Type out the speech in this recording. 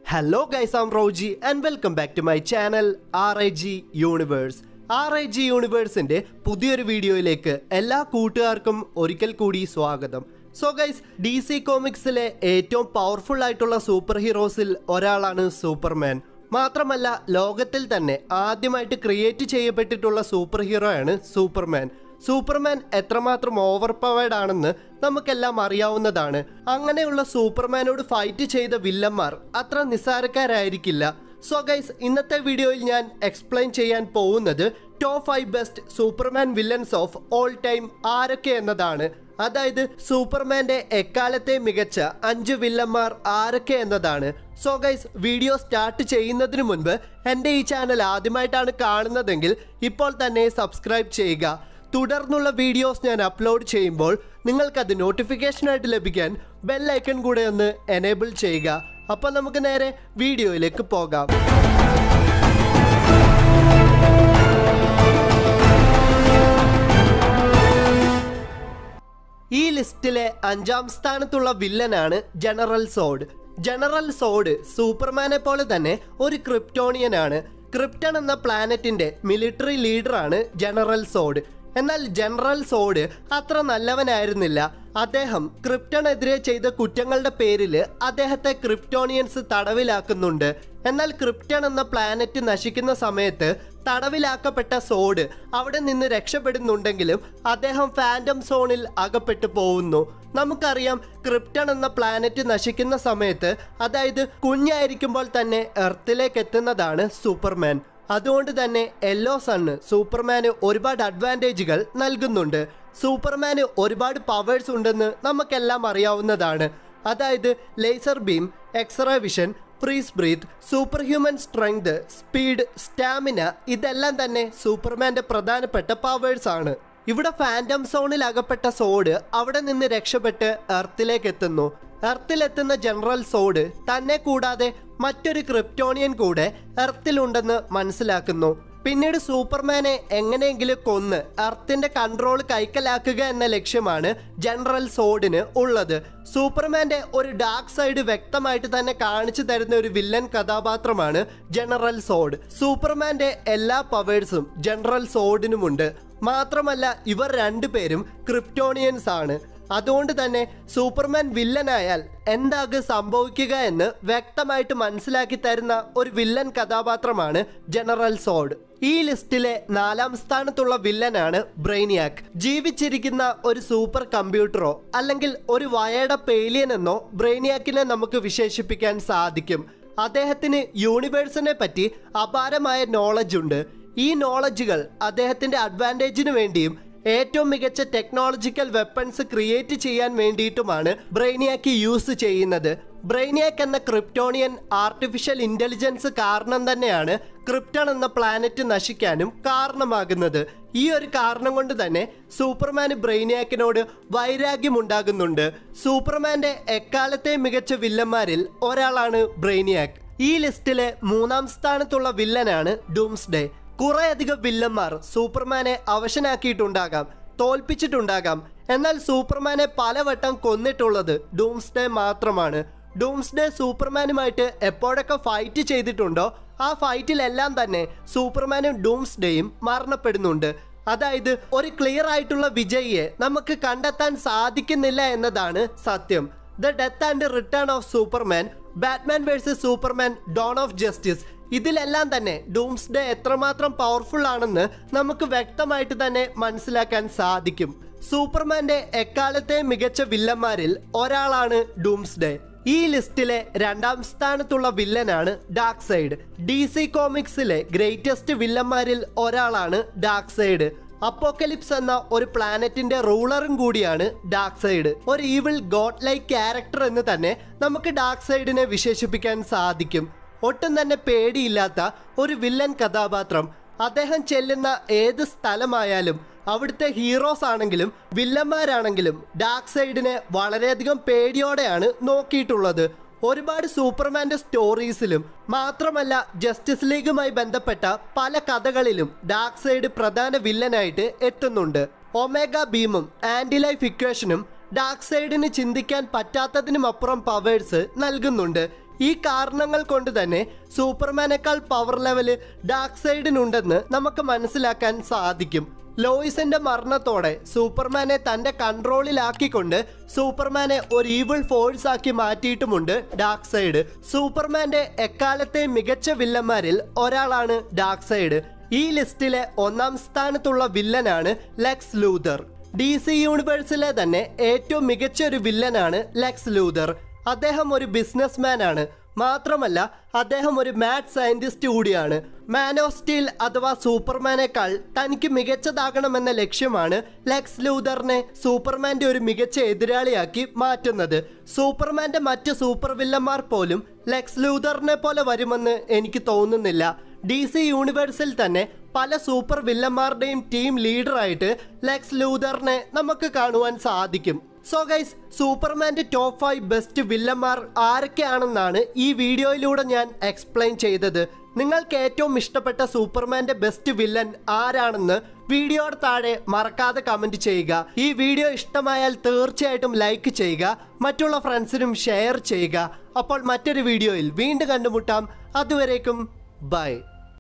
hello guys am Roji and welcome back to my channel R I G universe R I G യൂണിവേഴ്സിന്റെ പുതിയൊരു വീഡിയോയിലേക്ക് എല്ലാ കൂട്ടുകാർക്കും ഒരിക്കൽ കൂടി സ്വാഗതം സോ ഗൈസ് ഡി സി കോമിക്സിലെ ഏറ്റവും പവർഫുൾ ആയിട്ടുള്ള സൂപ്പർ ഹീറോസിൽ ഒരാളാണ് സൂപ്പർമാൻ മാത്രമല്ല ലോകത്തിൽ തന്നെ ആദ്യമായിട്ട് ക്രിയേറ്റ് ചെയ്യപ്പെട്ടിട്ടുള്ള സൂപ്പർ ഹീറോയാണ് സൂപ്പർമാൻ സൂപ്പർമാൻ എത്രമാത്രം ഓവർ പവേഡ് ആണെന്ന് നമുക്കെല്ലാം അറിയാവുന്നതാണ് അങ്ങനെയുള്ള സൂപ്പർമാനോട് ഫൈറ്റ് ചെയ്ത വില്ലന്മാർ അത്ര നിസ്സാരക്കാരായിരിക്കില്ല സോ ഗൈസ് ഇന്നത്തെ വീഡിയോയിൽ ഞാൻ എക്സ്പ്ലെയിൻ ചെയ്യാൻ പോകുന്നത് top five best Superman villains of all time ആരൊക്കെ എന്നതാണ് അതായത് സൂപ്പർമാന്റെ എക്കാലത്തെ മികച്ച അഞ്ച് വില്ലന്മാർ ആരൊക്കെ എന്നതാണ് സോ ഗൈസ് വീഡിയോ സ്റ്റാർട്ട് ചെയ്യുന്നതിന് മുൻപ് എൻ്റെ ഈ ചാനൽ ആദ്യമായിട്ടാണ് കാണുന്നതെങ്കിൽ ഇപ്പോൾ തന്നെ സബ്സ്ക്രൈബ് ചെയ്യുക തുടർന്നുള്ള വീഡിയോസ് ഞാൻ അപ്ലോഡ് ചെയ്യുമ്പോൾ നിങ്ങൾക്കത് നോട്ടിഫിക്കേഷനായിട്ട് ലഭിക്കാൻ ബെൽ ഐക്കൺ കൂടെ ഒന്ന് എനേബിൾ ചെയ്യുക അപ്പോൾ നമുക്ക് നേരെ വീഡിയോയിലേക്ക് പോകാം ഈ ലിസ്റ്റിലെ അഞ്ചാം സ്ഥാനത്തുള്ള വില്ലനാണ് ജനറൽ സോഡ് ജനറൽ സോഡ് സൂപ്പർമാനെ പോലെ തന്നെ ഒരു ക്രിപ്റ്റോണിയനാണ് ക്രിപ്റ്റൺ എന്ന പ്ലാനറ്റിന്റെ മിലിറ്ററി ലീഡറാണ് ജനറൽ സോഡ് എന്നാൽ ജനറൽ സോഡ് അത്ര നല്ലവനായിരുന്നില്ല അദ്ദേഹം ക്രിപ്റ്റണെതിരെ ചെയ്ത കുറ്റങ്ങളുടെ പേരിൽ അദ്ദേഹത്തെ ക്രിപ്റ്റോണിയൻസ് തടവിലാക്കുന്നുണ്ട് എന്നാൽ ക്രിപ്റ്റൺ എന്ന പ്ലാനറ്റ് നശിക്കുന്ന സമയത്ത് തടവിലാക്കപ്പെട്ട സോഡ് അവിടെ നിന്ന് രക്ഷപ്പെടുന്നുണ്ടെങ്കിലും അദ്ദേഹം ഫാൻറ്റം സോണിൽ അകപ്പെട്ടു പോകുന്നു നമുക്കറിയാം ക്രിപ്റ്റൺ എന്ന പ്ലാനറ്റ് നശിക്കുന്ന സമയത്ത് അതായത് കുഞ്ഞായിരിക്കുമ്പോൾ തന്നെ എർത്തിലേക്ക് എത്തുന്നതാണ് സൂപ്പർമാൻ അതുകൊണ്ട് തന്നെ യെല്ലോ സണ്ണ് സൂപ്പർമാന് ഒരുപാട് അഡ്വാൻറ്റേജുകൾ നൽകുന്നുണ്ട് സൂപ്പർമാന് ഒരുപാട് പവേഴ്സ് ഉണ്ടെന്ന് നമുക്കെല്ലാം അറിയാവുന്നതാണ് അതായത് laser beam x ray vision freeze breath super human strength speed stamina ഇതെല്ലാം തന്നെ സൂപ്പർമാന്റെ പ്രധാനപ്പെട്ട പവേഴ്സ് ആണ് ഇവിടെ ഫാൻറ്റം സോണിൽ അകപ്പെട്ട സോഡ് അവിടെ നിന്ന് രക്ഷപ്പെട്ട് എർത്തിലേക്ക് എത്തുന്നു എർത്തിലെത്തുന്ന ജനറൽ സോഡ് തന്നെ കൂടാതെ മറ്റൊരു ക്രിപ്റ്റോണിയൻ കൂടെ എർത്തിലുണ്ടെന്ന് മനസ്സിലാക്കുന്നു പിന്നീട് സൂപ്പർമാനെ എങ്ങനെയെങ്കിലും കൊന്ന് എർത്തിന്റെ കൺട്രോൾ കൈക്കലാക്കുക എന്ന ലക്ഷ്യമാണ് ജനറൽ സോഡിന് ഉള്ളത് സൂപ്പർമാന്റെ ഒരു ഡാർക്ക് സൈഡ് വ്യക്തമായിട്ട് തന്നെ കാണിച്ചു തരുന്ന ഒരു വില്ലൻ കഥാപാത്രമാണ് ജനറൽ സോഡ് സൂപ്പർമാന്റെ എല്ലാ പവേഴ്സും ജനറൽ സോഡിനുമുണ്ട് മാത്രമല്ല ഇവർ രണ്ടുപേരും ക്രിപ്റ്റോണിയൻസ് ആണ് അതുകൊണ്ട് തന്നെ സൂപ്പർമാൻ വില്ലനായാൽ എന്താകും സംഭവിക്കുക എന്ന് വ്യക്തമായിട്ട് മനസ്സിലാക്കി തരുന്ന ഒരു വില്ലൻ കഥാപാത്രമാണ് ജനറൽ സോഡ് ഈ ലിസ്റ്റിലെ നാലാം സ്ഥാനത്തുള്ള വില്ലനാണ് ബ്രെയിനിയാക്ക് ജീവിച്ചിരിക്കുന്ന ഒരു സൂപ്പർ കമ്പ്യൂട്ടറോ അല്ലെങ്കിൽ ഒരു വയയുടെ പേലിയൻ എന്നോ ബ്രെയിനിയാക്കിനെ നമുക്ക് വിശേഷിപ്പിക്കാൻ സാധിക്കും അദ്ദേഹത്തിന് യൂണിവേഴ്സിനെ പറ്റി അപാരമായ നോളജ് ഉണ്ട് ഈ നോളജുകൾ അദ്ദേഹത്തിന്റെ അഡ്വാൻറ്റേജിന് വേണ്ടിയും ഏറ്റവും മികച്ച ടെക്നോളജിക്കൽ വെപ്പൺസ് ക്രിയേറ്റ് ചെയ്യാൻ വേണ്ടിയിട്ടുമാണ് ബ്രെയിനിയാക്ക് യൂസ് ചെയ്യുന്നത് ബ്രെയിനിയാക്ക് എന്ന ക്രിപ്റ്റോണിയൻ ആർട്ടിഫിഷ്യൽ ഇന്റലിജൻസ് കാരണം തന്നെയാണ് ക്രിപ്റ്റൺ എന്ന പ്ലാനറ്റ് നശിക്കാനും കാരണമാകുന്നത് ഈ ഒരു കാരണം കൊണ്ട് തന്നെ സൂപ്പർമാന് ബ്രെയിനിയാക്കിനോട് വൈരാഗ്യമുണ്ടാകുന്നുണ്ട് സൂപ്പർമാന്റെ എക്കാലത്തെ മികച്ച വില്ലന്മാരിൽ ഒരാളാണ് ബ്രെയിനിയാക്ക് ഈ ലിസ്റ്റിലെ മൂന്നാം സ്ഥാനത്തുള്ള വില്ലനാണ് ഡൂംസ്ഡേ കുറേയധികം വില്ലന്മാർ സൂപ്പർമാനെ അവശനാക്കിയിട്ടുണ്ടാകാം തോൽപ്പിച്ചിട്ടുണ്ടാകാം എന്നാൽ സൂപ്പർമാനെ പലവട്ടം കൊന്നിട്ടുള്ളത് ഡൂംസ്ഡേ മാത്രമാണ് ഡൂംസ്ഡേ സൂപ്പർമാനുമായിട്ട് എപ്പോഴൊക്കെ ഫൈറ്റ് ചെയ്തിട്ടുണ്ടോ ആ ഫൈറ്റിലെല്ലാം തന്നെ സൂപ്പർമാനും ഡൂംസ്ഡേയും മരണപ്പെടുന്നുണ്ട് അതായത് ഒരു ക്ലിയർ ആയിട്ടുള്ള വിജയിയെ നമുക്ക് കണ്ടെത്താൻ സാധിക്കുന്നില്ല എന്നതാണ് സത്യം the death and return of Superman Batman versus Superman dawn of justice ഇതിലെല്ലാം തന്നെ ഡൂംസ്ഡേ എത്രമാത്രം പവർഫുൾ ആണെന്ന് നമുക്ക് വ്യക്തമായിട്ട് തന്നെ മനസ്സിലാക്കാൻ സാധിക്കും സൂപ്പർമാന്റെ എക്കാലത്തെ മികച്ച വില്ലന്മാരിൽ ഒരാളാണ് ഡൂംസ്ഡേ ഈ ലിസ്റ്റിലെ രണ്ടാം സ്ഥാനത്തുള്ള വില്ലനാണ് ഡാർക്ക് സൈഡ് ഡി സി കോമിക്സിലെ ഗ്രേറ്റസ്റ്റ് വില്ലന്മാരിൽ ഒരാളാണ് ഡാർക്ക് സൈഡ് അപ്പോക്കലിപ്സ് എന്ന ഒരു പ്ലാനറ്റിന്റെ റൂളറും കൂടിയാണ് ഡാർക്ക് സൈഡ് ഒരു ഈവിൾ ഗോഡ് ലൈക്ക് ക്യാരക്ടർ എന്ന് തന്നെ നമുക്ക് ഡാർക്ക് സൈഡിനെ വിശേഷിപ്പിക്കാൻ സാധിക്കും ഒട്ടും തന്നെ പേടിയില്ലാത്ത ഒരു വില്ലൻ കഥാപാത്രം അദ്ദേഹം ചെല്ലുന്ന ഏത് സ്ഥലമായാലും അവിടുത്തെ ഹീറോസ് ആണെങ്കിലും വില്ലന്മാരാണെങ്കിലും ഡാർക്ക് സൈഡിനെ വളരെയധികം പേടിയോടെയാണ് നോക്കിയിട്ടുള്ളത് ഒരുപാട് സൂപ്പർമാന്റെ സ്റ്റോറീസിലും മാത്രമല്ല ജസ്റ്റിസ് ലീഗുമായി ബന്ധപ്പെട്ട പല കഥകളിലും ഡാർക്ക് സൈഡ് പ്രധാന വില്ലനായിട്ട് എത്തുന്നുണ്ട് ഒമേഗ ബീമും ആന്റി ലൈഫ് ഇക്വേഷനും ഡാർക്ക് സൈഡിന് ചിന്തിക്കാൻ പറ്റാത്തതിനുമപ്പുറം പവേഴ്സ് നൽകുന്നുണ്ട് ഈ കാരണങ്ങൾ കൊണ്ട് തന്നെ സൂപ്പർമാനേക്കാൾ പവർ ലെവല് ഡാർക്ക് സൈഡിനുണ്ടെന്ന് നമുക്ക് മനസ്സിലാക്കാൻ സാധിക്കും ലോയിസിന്റെ മരണത്തോടെ സൂപ്പർമാനെ തന്റെ കൺട്രോളിലാക്കിക്കൊണ്ട് സൂപ്പർമാനെ ഒരു ഈവിൾ ഫോഴ്സ് ആക്കി മാറ്റിയിട്ടുമുണ്ട് ഡാർക്ക് സൈഡ് സൂപ്പർമാന്റെ എക്കാലത്തെ മികച്ച വില്ലന്മാരിൽ ഒരാളാണ് ഡാർക്ക് സൈഡ് ഈ ലിസ്റ്റിലെ ഒന്നാം സ്ഥാനത്തുള്ള വില്ലനാണ് ലെക്സ് ലൂതർ ഡി സി യൂണിവേഴ്സിലെ തന്നെ ഏറ്റവും മികച്ച ഒരു വില്ലനാണ് ലെക്സ് ലൂതർ അദ്ദേഹം ഒരു ബിസിനസ്മാൻ ആണ് മാത്രമല്ല അദ്ദേഹം ഒരു മാത് സയന്റിസ്റ്റ് കൂടിയാണ് മാൻ ഓഫ് സ്റ്റീൽ അഥവാ സൂപ്പർമാനേക്കാൾ തനിക്ക് മികച്ചതാകണമെന്ന ലക്ഷ്യമാണ് ലെക്സ് ലൂതറിനെ സൂപ്പർമാന്റെ ഒരു മികച്ച എതിരാളിയാക്കി മാറ്റുന്നത് സൂപ്പർമാന്റെ മറ്റ് സൂപ്പർ വില്ലന്മാർ പോലും ലെക്സ് ലൂതറിനെ പോലെ വരുമെന്ന് എനിക്ക് തോന്നുന്നില്ല ഡി സി യൂണിവേഴ്സിൽ തന്നെ പല സൂപ്പർ വില്ലന്മാരുടെയും ടീം ലീഡറായിട്ട് ലെക്സ് ലൂതറിനെ നമുക്ക് കാണുവാൻ സാധിക്കും സോ ഗൈസ് സൂപ്പർമാന്റെ ടോപ്പ് ഫൈവ് ബെസ്റ്റ് വില്ലന്മാർ ആരൊക്കെയാണെന്നാണ് ഈ വീഡിയോയിലൂടെ ഞാൻ എക്സ്പ്ലെയിൻ ചെയ്തത് നിങ്ങൾക്ക് ഏറ്റവും ഇഷ്ടപ്പെട്ട സൂപ്പർമാന്റെ ബെസ്റ്റ് വില്ലൻ ആരാണെന്ന് വീഡിയോയുടെ താഴെ മറക്കാതെ കമന്റ് ചെയ്യുക ഈ വീഡിയോ ഇഷ്ടമായാൽ തീർച്ചയായിട്ടും ലൈക്ക് ചെയ്യുക മറ്റുള്ള ഫ്രണ്ട്സിനും ഷെയർ ചെയ്യുക അപ്പോൾ മറ്റൊരു വീഡിയോയിൽ വീണ്ടും കണ്ടുമുട്ടാം അതുവരേക്കും ബൈ